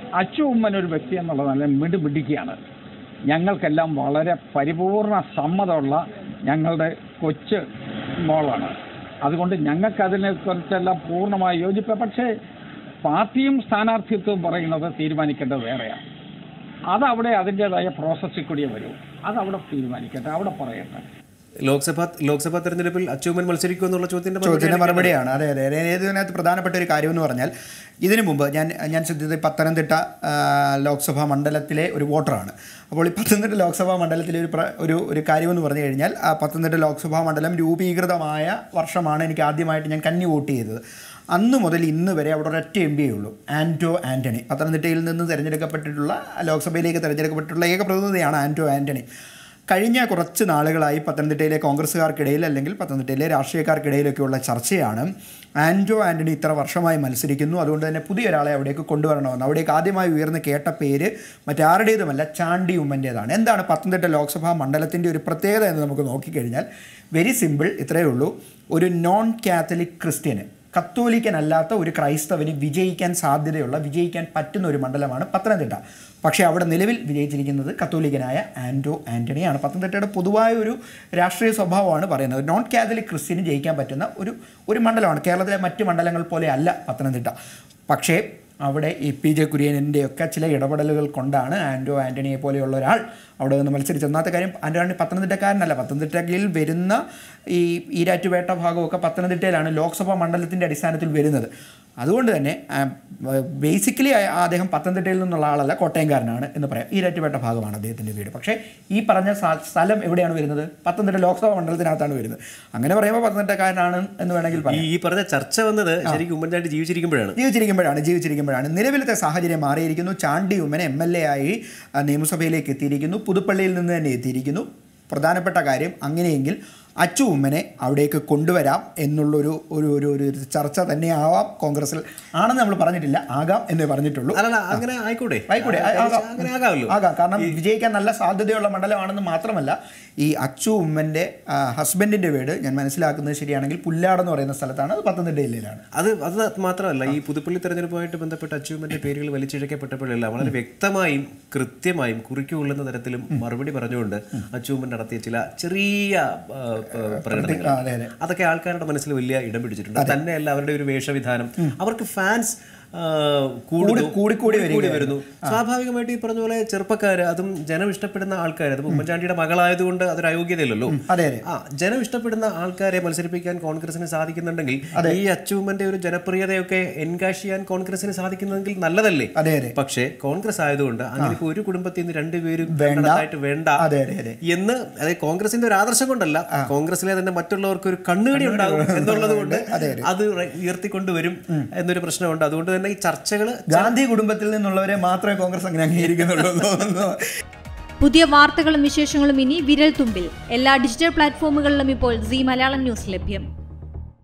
അച്ചു ഉമ്മൻ ഒരു വ്യക്തി എന്നുള്ള നല്ല മിടുമിടുക്കിയാണ് ഞങ്ങൾക്കെല്ലാം വളരെ പരിപൂർണ സമ്മതമുള്ള ഞങ്ങളുടെ കൊച്ചു മോളാണ് അതുകൊണ്ട് ഞങ്ങൾക്ക് അതിനെക്കുറിച്ചെല്ലാം പൂർണ്ണമായി യോജിപ്പ് പക്ഷേ പാർട്ടിയും സ്ഥാനാർത്ഥിത്വവും പറയുന്നത് തീരുമാനിക്കേണ്ടത് വേറെയാണ് അതവിടെ അതിൻ്റെതായ പ്രോസസ്സിൽ കൂടിയേ വരൂ അതവിടെ തീരുമാനിക്കട്ടെ അവിടെ പറയട്ടെ ലോക്സഭാ ലോക്സഭാ തെരഞ്ഞെടുപ്പിൽ അച്ചൂമ്മൻ മത്സരിക്കുമോ എന്നുള്ള ചോദ്യത്തിന്റെ ചോദ്യത്തിന്റെ മറുപടിയാണ് മറുപടിയാണ് അതെ അതെ അതെ ഇതിനകത്ത് പ്രധാനപ്പെട്ട ഒരു കാര്യം എന്ന് പറഞ്ഞാൽ ഇതിനു മുമ്പ് ഞാൻ ഞാൻ ശ്രദ്ധിച്ചത് പത്തനംതിട്ട ആ, ലോക്സഭാ മണ്ഡലത്തിലെ ഒരു വോട്ടറാണ് അപ്പോൾ ഈ പത്തനംതിട്ട ലോക്സഭാ മണ്ഡലത്തിലെ ഒരു പ്ര- ഒരു ഒരു കാര്യമെന്ന് പറഞ്ഞു കഴിഞ്ഞാൽ ആ പത്തനംതിട്ട ലോക്സഭാ മണ്ഡലം രൂപീകൃതമായ വർഷമാണ് എനിക്ക് ആദ്യമായിട്ട് ഞാൻ കന്നി വോട്ട് ചെയ്തത് അന്ന് മുതൽ ഇന്ന് വരെ അവിടെ ഒരൊറ്റ എം പിയേ ഉള്ളൂ ആൻറ്റോ ആൻ്റണി പത്തനംതിട്ടയിൽ നിന്ന് തിരഞ്ഞെടുക്കപ്പെട്ടിട്ടുള്ള ലോക്സഭയിലേക്ക് തിരഞ്ഞെടുക്കപ്പെട്ടിട്ടുള്ള ഏക പ്രതിനിധിയാണ് ആൻറ്റോ ആൻ്റണി കഴിഞ്ഞ കുറച്ച് നാളുകളായി പത്തനംതിട്ടയിലെ കോൺഗ്രസ്സുകാർക്കിടയിൽ അല്ലെങ്കിൽ പത്തനംതിട്ടയിലെ രാഷ്ട്രീയക്കാർക്കിടയിലൊക്കെയുള്ള ചർച്ചയാണ് ആൻറ്റോ ആൻ്റണി ഇത്ര വർഷമായി മത്സരിക്കുന്നു അതുകൊണ്ട് തന്നെ പുതിയ ഒരാളെ അവിടേക്ക് കൊണ്ടുവരണമെന്ന് അവിടേക്ക് ആദ്യമായി ഉയർന്ന് കേട്ട പേര് മറ്റാരുടേതുമല്ല ചാണ്ടി ഉമ്മൻ്റേതാണ് എന്താണ് പത്തനംതിട്ട ലോക്സഭാ മണ്ഡലത്തിൻ്റെ ഒരു പ്രത്യേകത എന്ന് നമുക്ക് നോക്കിക്കഴിഞ്ഞാൽ വെരി സിമ്പിൾ ഇത്രയേ ഉള്ളൂ ഒരു നോൺ കാത്തലിക് ക്രിസ്ത്യന് കത്തോലിക്കനല്ലാത്ത ഒരു ക്രൈസ്തവന് വിജയിക്കാൻ സാധ്യതയുള്ള വിജയിക്കാൻ പറ്റുന്ന ഒരു മണ്ഡലമാണ് പത്തനംതിട്ട പക്ഷേ അവിടെ നിലവിൽ വിജയിച്ചിരിക്കുന്നത് കത്തോലിക്കനായ ആൻറ്റോ ആൻ്റണിയാണ് പത്തനംതിട്ടയുടെ പൊതുവായ ഒരു രാഷ്ട്രീയ സ്വഭാവമാണ് പറയുന്നത് നോൺ കാത്തലിക് ക്രിസ്ത്യന് ജയിക്കാൻ പറ്റുന്ന ഒരു ഒരു മണ്ഡലമാണ് കേരളത്തിലെ മറ്റ് മണ്ഡലങ്ങൾ പോലെ അല്ല പത്തനംതിട്ട പക്ഷേ അവിടെ ഈ പി ജെ കുര്യനൻ്റെയൊക്കെ ചില ഇടപെടലുകൾ കൊണ്ടാണ് ആൻറ്റോ ആൻ്റണിയെ പോലെയുള്ള ഒരാൾ അവിടെ നിന്ന് മത്സരിച്ച് ഒന്നാമത്തെ കാര്യം ആൻ്റണി പത്തനംതിട്ടക്കാരനല്ല പത്തനംതിട്ടയിൽ വരുന്ന ഈ ഈരാറ്റുപേട്ട ഭാഗമൊക്കെ പത്തനംതിട്ടയിലാണ് ലോക്സഭാ മണ്ഡലത്തിൻ്റെ അടിസ്ഥാനത്തിൽ വരുന്നത് അതുകൊണ്ട് തന്നെ ബേസിക്കലി അദ്ദേഹം പത്തനംതിട്ടയിൽ നിന്നുള്ള ആളല്ല കോട്ടയംകാരനാണ് എന്ന് പറയാം ഈരാറ്റുപേട്ട ഭാഗമാണ് അദ്ദേഹത്തിൻ്റെ വീട് പക്ഷേ ഈ പറഞ്ഞ സ്ഥ- സ്ഥലം എവിടെയാണ് വരുന്നത് പത്തനംതിട്ട ലോക്സഭാ മണ്ഡലത്തിനകത്താണ് വരുന്നത് അങ്ങനെ പറയുമ്പോൾ പത്തനംതിട്ടക്കാരനാണ് എന്ന് വേണമെങ്കിൽ ഈ പറയാം ഈ പറഞ്ഞ ചർച്ച വന്നത് ശരിക്കും ഉമ്മൻചാണ്ടി ജീവിച്ചിരിക്കുമ്പോഴാണ് ജീവിച്ചിരിക്കുമ്പോഴാണ് ജീവിച്ചിരിക്കുമ്പോഴാണ് നിലവിലത്തെ സാഹചര്യം മാറിയിരിക്കുന്നു Chandy Oommen M L A ആയി ആ, നിയമസഭയിലേക്ക് എത്തിയിരിക്കുന്നു പുതുപ്പള്ളിയിൽ നിന്ന് തന്നെ എത്തിയിരിക്കുന്നു പ്രധാനപ്പെട്ട കാര്യം അങ്ങനെയെങ്കിൽ അച്ചു ഉമ്മനെ അവിടേക്ക് കൊണ്ടുവരാം എന്നുള്ളൊരു ഒരു ഒരു ഒരു ഒരു ചർച്ച തന്നെ ആവാം കോൺഗ്രസിൽ ആണെന്ന് നമ്മൾ പറഞ്ഞിട്ടില്ല ആകാം എന്നേ പറഞ്ഞിട്ടുള്ളൂ അല്ലല്ല അങ്ങനെ ആയിക്കോട്ടെ ആയിക്കോട്ടെ ആ- ആകാം. അങ്ങനെ ആകാമല്ലോ ആകാം കാരണം വിജയിക്കാൻ നല്ല സാധ്യതയുള്ള മണ്ഡലമാണെന്ന് മാത്രമല്ല ഈ അച്ചു ഉമ്മൻ്റെ ഹസ്ബൻഡിൻ്റെ വീട് ഞാൻ മനസ്സിലാക്കുന്നത് ശരിയാണെങ്കിൽ പുല്ലാട് എന്ന് പറയുന്ന സ്ഥലത്താണ് അത് പത്തനംതിട്ട ജില്ലയിലാണ് അത് അത് മാത്രമല്ല ഈ പുതുപ്പള്ളി തെരഞ്ഞെടുപ്പുമായിട്ട് ബന്ധപ്പെട്ട അച്ചീവ്മെന്റ് പേരുകൾ വലിച്ചിഴക്കപ്പെട്ടപ്പോഴെല്ലാം വളരെ വ്യക്തമായും കൃത്യമായും കുറിക്കുകൊള്ളുന്ന തരത്തിലും മറുപടി പറഞ്ഞുകൊണ്ട് അച്ചീവ്മെന്റ് നടത്തിയ ചില ചെറിയ ആ, ആ, പ്രകടനങ്ങൾ ആ, അതെ അതെ അതൊക്കെ ആൾക്കാരുടെ മനസ്സിൽ വലിയ ഇടം പിടിച്ചിട്ടുണ്ട് തന്നെയല്ല അവരുടെ ഒരു വേഷവിധാനം അവർക്ക് ഫാൻസ് കൂടി- കൂടിക്കൂടി വരുന്നു സ്വാഭാവികമായിട്ട് ഈ പറഞ്ഞ പോലെ ചെറുപ്പക്കാർ അതും ജനം ഇഷ്ടപ്പെടുന്ന ആൾക്കാർ അത് ഉമ്മൻചാണ്ടിയുടെ മകളായതുകൊണ്ട് അതൊരു അയോഗ്യതയല്ലല്ലോ അതെ അതെ ആ ജനം ഇഷ്ടപ്പെടുന്ന ആൾക്കാരെ മത്സരിപ്പിക്കാൻ കോൺഗ്രസിന് സാധിക്കുന്നുണ്ടെങ്കിൽ ഈ അച്ചീവ്മെന്റ് ഒരു ജനപ്രിയതയൊക്കെ എൻകാഷ് ചെയ്യാൻ കോൺഗ്രസിന് സാധിക്കുന്നെങ്കിൽ നല്ലതല്ലേ അതെ അതെ പക്ഷേ കോൺഗ്രസ് ആയതുകൊണ്ട് അങ്ങനെ ഇപ്പോ ഒരു കുടുംബത്തിൽ നിന്ന് രണ്ടുപേരും വേണ്ട. രണ്ടായിട്ട് വേണ്ട അതെ അതെ അതെ എന്ന് അതായത് കോൺഗ്രസിന്റെ ഒരു ആദർശം കൊണ്ടല്ല കോൺഗ്രസിലെ തന്നെ മറ്റുള്ളവർക്ക് ഒരു കണ്ണുകടി ഉണ്ടാകും എന്നുള്ളത് കൊണ്ട് അത് റ- ഉയർത്തിക്കൊണ്ടുവരും എന്നൊരു പ്രശ്നമുണ്ട് അതുകൊണ്ട് തന്നെ ഈ ചർച്ചകൾ ഗാന്ധി കുടുംബത്തിൽ നിന്നുള്ളവരെ മാത്രമേ കോൺഗ്രസ് അങ്ങനെ അംഗീകരിക്കുന്നുള്ളൂ എന്ന് തോന്നുന്നു പുതിയ വാർത്തകളും വിശേഷങ്ങളും ഇനി വിരൽ തുമ്പിൽ എല്ലാ ഡിജിറ്റൽ പ്ലാറ്റ്ഫോമുകളിലും ഇപ്പോൾ സി മലയാളം ന്യൂസ് ലഭ്യം